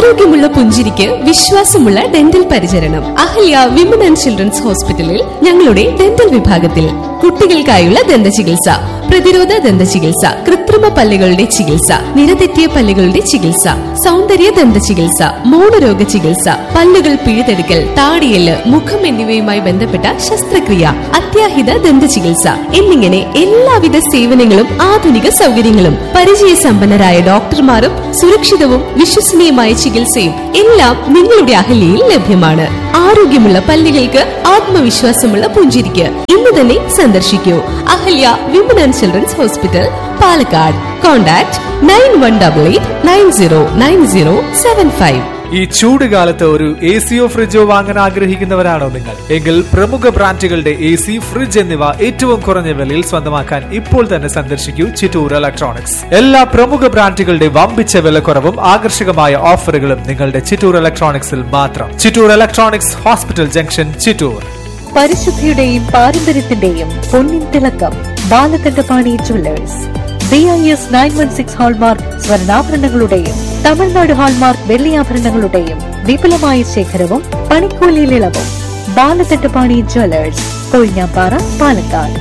ആരോഗ്യമുള്ള പുഞ്ചിരിക്ക് വിശ്വാസമുള്ള ഡെന്റൽ പരിചരണം അഹല്യ വിമൻ ആൻഡ് ചിൽഡ്രൻസ് ഹോസ്പിറ്റലിൽ ഞങ്ങളുടെ ഡെന്റൽ വിഭാഗത്തിൽ കുട്ടികൾക്കായുള്ള ദന്ത ചികിത്സ പ്രതിരോധ ദന്ത ചികിത്സ കൃത്രിമ പല്ലുകളുടെ ചികിത്സ നിരതെറ്റിയ പല്ലുകളുടെ ചികിത്സ സൗന്ദര്യ ദന്ത ചികിത്സ മോണരോഗ ചികിത്സ പല്ലുകൾ പിഴുതെടുക്കൽ താടിയല് മുഖം എന്നിവയുമായി ബന്ധപ്പെട്ട ശസ്ത്രക്രിയ അത്യാഹിത ദന്ത ചികിത്സ എന്നിങ്ങനെ എല്ലാവിധ സേവനങ്ങളും ആധുനിക സൗകര്യങ്ങളും പരിചയസമ്പന്നരായ ഡോക്ടർമാരും സുരക്ഷിതവും വിശ്വസനീയമായ ചികിത്സയും എല്ലാം നിങ്ങളുടെ അഹല്യയിൽ ലഭ്യമാണ് ആരോഗ്യമുള്ള പല്ലുകൾക്ക് ആത്മവിശ്വാസമുള്ള പുഞ്ചിരിക്ക് ഇന്ന് തന്നെ സന്ദർശിക്കൂ Ahalya women and children's hospital Palakkad contact nine one double eight nine zero nine zero seven five ഈ ചൂട് കാലത്ത് ഒരു എ സിയോ ഫ്രിഡ്ജോ വാങ്ങാൻ ആഗ്രഹിക്കുന്നവരാണോ നിങ്ങൾ എങ്കിൽ പ്രമുഖ ബ്രാൻഡുകളുടെ എ സി ഫ്രിഡ്ജ് എന്നിവ ഏറ്റവും കുറഞ്ഞ വിലയിൽ സ്വന്തമാക്കാൻ ഇപ്പോൾ തന്നെ സന്ദർശിക്കൂ ചിറ്റൂർ ഇലക്ട്രോണിക്സ് എല്ലാ പ്രമുഖ ബ്രാൻഡുകളുടെ വമ്പിച്ച വിലക്കുറവും ആകർഷകമായ ഓഫറുകളും നിങ്ങളുടെ ചിറ്റൂർ ഇലക്ട്രോണിക്സിൽ മാത്രം Chittur electronics hospital junction Chittur പരിശുദ്ധിയുടെയും പാരമ്പര്യത്തിന്റെയും പൊന്നിൻ തിളക്കം Balakandapani jewellers B I S nine one six hallmark സ്വർണ്ണാഭരണങ്ങളുടെയും തമിഴ്നാട് ഹാൾമാർക്ക് വെള്ളിയാഭരണങ്ങളുടെയും വിപുലമായ ശേഖരവും പണിക്കൂലിയിൽ ഇളവും Balakandapani jewellers Kozhinjampara Palakkad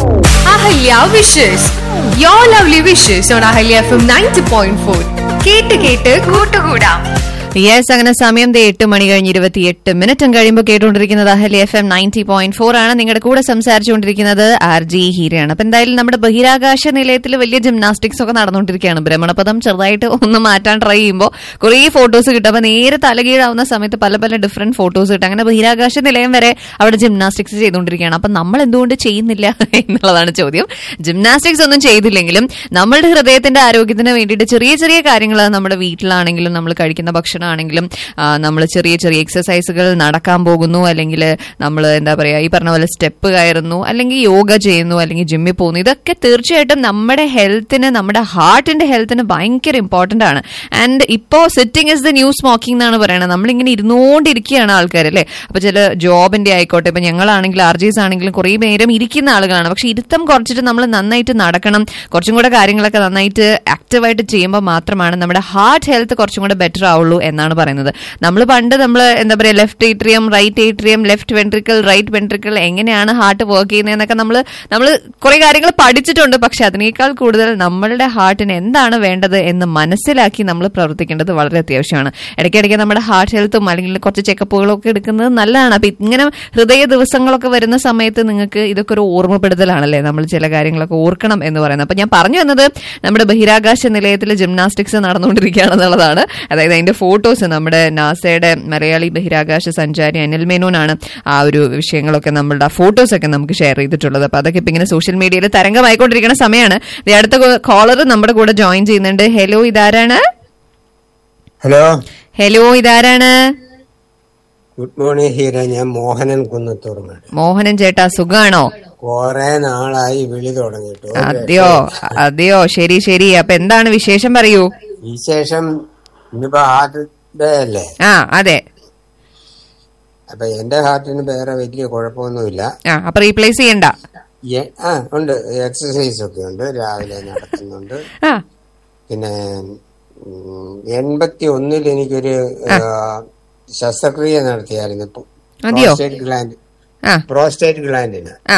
Ahalya wishes your lovely wishes on Ahalya F M ninety point four കേട്ട് കേട്ട് കൂട്ടുകൂടാം യെസ് അങ്ങനെ സമയം ദേ എട്ട് മണി കഴിഞ്ഞ് ഇരുപത്തിയെട്ട് മിനിറ്റും കഴിയുമ്പോൾ കേട്ടുകൊണ്ടിരിക്കുന്നത് Ahalya F M ninety point four ആണ് നിങ്ങളുടെ കൂടെ സംസാരിച്ചുകൊണ്ടിരിക്കുന്നത് ആർ ജി ഹീരയാണ് അപ്പൊ എന്തായാലും നമ്മുടെ ബഹിരാകാശ നിലയത്തിൽ വലിയ ജിംനാസ്റ്റിക്സ് ഒക്കെ നടന്നുകൊണ്ടിരിക്കുകയാണ് ഭ്രമണപഥം ചെറുതായിട്ട് ഒന്ന് മാറ്റാൻ ട്രൈ ചെയ്യുമ്പോൾ കുറേ ഫോട്ടോസ് കിട്ടും അപ്പൊ നേരെ തലകീഴാവുന്ന സമയത്ത് പല പല ഡിഫറെന്റ് ഫോട്ടോസ് കിട്ടും അങ്ങനെ ബഹിരാകാശ നിലയം വരെ അവിടെ ജിംനാസ്റ്റിക്സ് ചെയ്തുകൊണ്ടിരിക്കുകയാണ് അപ്പൊ നമ്മൾ എന്തുകൊണ്ട് ചെയ്യുന്നില്ല എന്നുള്ളതാണ് ചോദ്യം ജിംനാസ്റ്റിക്സ് ഒന്നും ചെയ്തില്ലെങ്കിലും നമ്മളുടെ ഹൃദയത്തിന്റെ ആരോഗ്യത്തിന് വേണ്ടിയിട്ട് ചെറിയ ചെറിയ കാര്യങ്ങൾ നമ്മുടെ വീട്ടിലാണെങ്കിലും നമ്മൾ കഴിക്കുന്ന ഭക്ഷണമാണെങ്കിലും നമ്മൾ ചെറിയ ചെറിയ എക്സസൈസുകൾ നടക്കാൻ പോകുന്നു അല്ലെങ്കിൽ നമ്മൾ എന്താ പറയാ ഈ പറഞ്ഞ പോലെ സ്റ്റെപ്പ് കയറുന്നു അല്ലെങ്കിൽ യോഗ ചെയ്യുന്നു അല്ലെങ്കിൽ ജിമ്മിൽ പോകുന്നു ഇതൊക്കെ തീർച്ചയായിട്ടും നമ്മുടെ ഹെൽത്തിന് നമ്മുടെ ഹാർട്ടിന്റെ ഹെൽത്തിന് ഭയങ്കര ഇമ്പോർട്ടന്റ് ആണ് ആൻഡ് ഇപ്പോ sitting is the new smoking എന്നാണ് പറയുന്നത് നമ്മളിങ്ങനെ ഇരുന്നുകൊണ്ടിരിക്കുകയാണ് ആൾക്കാർ അല്ലേ അപ്പൊ ചില ജോബിന്റെ ആയിക്കോട്ടെ ഇപ്പൊ ഞങ്ങളാണെങ്കിലും ആർ ജിസ് ആണെങ്കിലും കുറേ നേരം ഇരിക്കുന്ന ആളുകളാണ് പക്ഷെ ഇരുത്തം കുറച്ചിട്ട് നമ്മൾ നന്നായിട്ട് നടക്കണം കുറച്ചും കൂടെ കാര്യങ്ങളൊക്കെ നന്നായിട്ട് ആക്റ്റീവായിട്ട് ചെയ്യുമ്പോൾ മാത്രമാണ് നമ്മുടെ ഹാർട്ട് ഹെൽത്ത് കുറച്ചും കൂടെ ബെറ്റർ ആവുള്ളൂ എന്നാണ് പറയുന്നത് നമ്മൾ പണ്ട് നമ്മൾ എന്താ പറയുക left atrium right atrium left ventricle right ventricle എങ്ങനെയാണ് ഹാർട്ട് വർക്ക് ചെയ്യുന്നതെന്നൊക്കെ നമ്മൾ നമ്മൾ കുറെ കാര്യങ്ങൾ പഠിച്ചിട്ടുണ്ട് പക്ഷെ അതിനേക്കാൾ കൂടുതൽ നമ്മളുടെ ഹാർട്ടിന് എന്താണ് വേണ്ടത് എന്ന് മനസ്സിലാക്കി നമ്മൾ പ്രവർത്തിക്കേണ്ടത് വളരെ അത്യാവശ്യമാണ് ഇടയ്ക്കിടയ്ക്ക് നമ്മുടെ ഹാർട്ട് ഹെൽത്തും അല്ലെങ്കിൽ കുറച്ച് ചെക്കപ്പുകളും ഒക്കെ എടുക്കുന്നത് നല്ലതാണ് അപ്പൊ ഇങ്ങനെ ഹൃദയ ദിവസങ്ങളൊക്കെ വരുന്ന സമയത്ത് നിങ്ങൾക്ക് ഇതൊക്കെ ഒരു ഓർമ്മപ്പെടുത്തലാണല്ലേ നമ്മൾ ചില കാര്യങ്ങളൊക്കെ ഓർക്കണം എന്ന് പറയുന്നത് അപ്പൊ ഞാൻ പറഞ്ഞു വന്നത് നമ്മുടെ ബഹിരാകാശ നിലയത്തിൽ ജിംനാസ്റ്റിക്സ് നടന്നുകൊണ്ടിരിക്കുകയാണെന്നുള്ളതാണ് അതായത് അതിന്റെ ഫോട്ടോസ് നമ്മുടെ നാസയുടെ മലയാളി ബഹിരാകാശ സഞ്ചാരി അനിൽ മേനോനാണ് ആ ഒരു വിഷയങ്ങളൊക്കെ നമ്മളുടെ ഫോട്ടോസ് ഒക്കെ നമുക്ക് ഷെയർ ചെയ്തിട്ടുള്ളത് അപ്പൊ അതൊക്കെ ഇപ്പൊ ഇങ്ങനെ സോഷ്യൽ മീഡിയയിൽ തരംഗമായിക്കൊണ്ടിരിക്കുന്ന സമയമാണ് ദേ അടുത്ത കോളർ നമ്മുടെ കൂടെ ജോയിൻ ചെയ്യുന്നുണ്ട് ഹലോ ഇതാരാണ് ഹലോ ഹലോ ഇതാരാണ് ഗുഡ് മോർണിംഗ് ഹീര ഞാൻ മോഹനൻ കുന്നത്തൂർന്നാണ് മോഹനൻ ചേട്ടാ സുഖാണോ കൊറേ നാളായി വിളി തുടങ്ങിയിട്ട് ഒരു അതെയോ അതെയോ ശരി ശരി അപ്പൊ എന്താണ് വിശേഷം പറയൂ വിശേഷം ഇന്നിപ്പോ ഹാർട്ട് ഡേ അല്ലേ ആ അതെ അപ്പൊ എന്റെ ഹാർട്ടിന് വേറെ വലിയ കുഴപ്പമൊന്നുമില്ല ആ അപ്പൊ റീപ്ലേസ് ചെയ്യണ്ട എ- ആ ഉണ്ട് എക്സസൈസ് ഒക്കെ ഉണ്ട് രാവിലെ നടത്തുന്നുണ്ട് ആ പിന്നെ ഉം, എൺപത്തി ഒന്നിൽ എനിക്കൊരു ആ, ശസ്ത്രക്രിയ നടത്തിയായിരുന്നു അതെയോ? പ്രോസ്റ്റേറ്റ് ഗ്ലാൻഡ് ആ പ്രോസ്റ്റേറ്റ് ഗ്ലാൻഡിന് ആ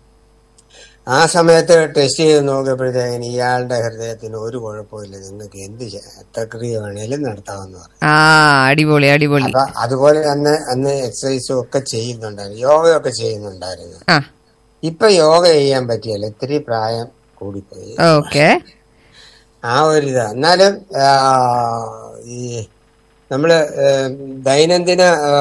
ആ സമയത്ത് ടെസ്റ്റ് ചെയ്ത് നോക്കിയപ്പോഴത്തേക്കിന് ഇയാളുടെ ഹൃദയത്തിന് ഒരു കുഴപ്പമില്ല നിങ്ങൾക്ക് എന്ത് ശസ്ത്രക്രിയ വേണേലും നടത്താമെന്ന് പറഞ്ഞു ആ അടിപൊളി അടിപൊളി അപ്പൊ അതുപോലെ അന്ന് അന്ന് എക്സസൈസും ഒക്കെ ചെയ്യുന്നുണ്ടായിരുന്നു യോഗയൊക്കെ ചെയ്യുന്നുണ്ടായിരുന്നു ആ ഇപ്പൊ യോഗ ചെയ്യാൻ പറ്റിയല്ല ഇത്തിരി പ്രായം കൂടിപ്പോയി ഓക്കെ ആ ഒരു ഇത് എന്നാലും ആ, ഈ നമ്മള് ഏ, ദൈനംദിന ആ,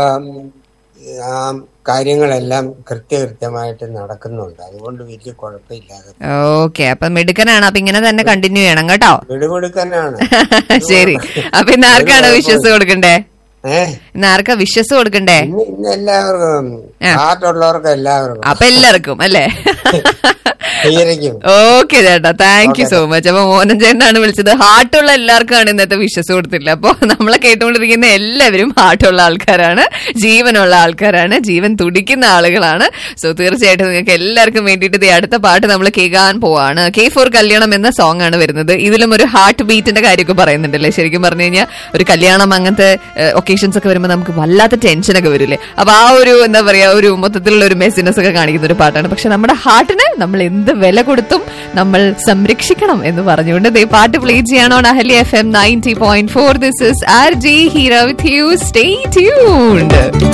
ആ കാര്യങ്ങളെല്ലാം കൃത്യകൃത്യമായിട്ട് നടക്കുന്നുണ്ട് അതുകൊണ്ട് വലിയ കുഴപ്പമില്ലാതെ ഓക്കെ അപ്പൊ മിടുക്കനാണ് അപ്പൊ ഇങ്ങനെ തന്നെ കണ്ടിന്യൂ ചെയ്യണം കേട്ടോ വിടുകൊടുക്കാനാണ് ശരി അപ്പൊ ഇന്ന് ആർക്കാണ് വിശ്വസ് കൊടുക്കണ്ടേ ഏഹ് ഇന്ന് ആർക്കാ വിശ്വസ് കൊടുക്കണ്ടേ ഇന്ന് ഇന്ന് എല്ലാവർക്കും ആ. ഹാർട്ടുള്ളവർക്ക് എല്ലാവർക്കും അപ്പൊ എല്ലാവർക്കും അല്ലേ ഹീരയ്ക്കും ഓക്കെ ചേട്ടാ thank you Okay, so much അപ്പൊ മോഹൻ ചേട്ടനാണ് വിളിച്ചത് ഹാർട്ടുള്ള എല്ലാവർക്കാണ് ഇന്നത്തെ വിശ്വസ് കൊടുത്തില്ല അപ്പൊ നമ്മളെ കേട്ടുകൊണ്ടിരിക്കുന്ന എല്ലാവരും ഹാർട്ടുള്ള ആൾക്കാരാണ് ജീവനുള്ള ആൾക്കാരാണ് ജീവൻ തുടിക്കുന്ന ആളുകളാണ് സോ തീർച്ചയായിട്ടും നിങ്ങൾക്ക് എല്ലാവർക്കും വേണ്ടിയിട്ട് ദേ അടുത്ത പാട്ട് നമ്മൾ കേൾക്കാൻ പോവാണ് കെ ഫോർ കല്യാണം എന്ന സോങ് ആണ് വരുന്നത് ഇതിലും ഒരു ഹാർട്ട് ബീറ്റിന്റെ കാര്യമൊക്കെ പറയുന്നുണ്ടല്ലേ ശരിക്കും പറഞ്ഞു കഴിഞ്ഞാൽ ഒരു കല്യാണം അങ്ങനത്തെ ഒക്കേഷൻസ് ഒക്കെ വരുമ്പോൾ നമുക്ക് വല്ലാത്ത ടെൻഷനൊക്കെ വരില്ലേ അപ്പൊ ആ ഒരു എന്താ പറയാ ഒരു മൊത്തത്തിലുള്ള ഒരു മെസ്സിനെസ് ഒക്കെ കാണിക്കുന്ന ഒരു പാട്ടാണ് പക്ഷെ നമ്മുടെ ഹാർട്ടിന് നമ്മൾ എന്ത് വില കൊടുത്തും നമ്മൾ സംരക്ഷിക്കണം എന്ന് പറഞ്ഞുകൊണ്ട് ദേ പാട്ട് പ്ലേ ചെയ്യണോ Ahalya F M ninety point four this is R J hero with you stay tuned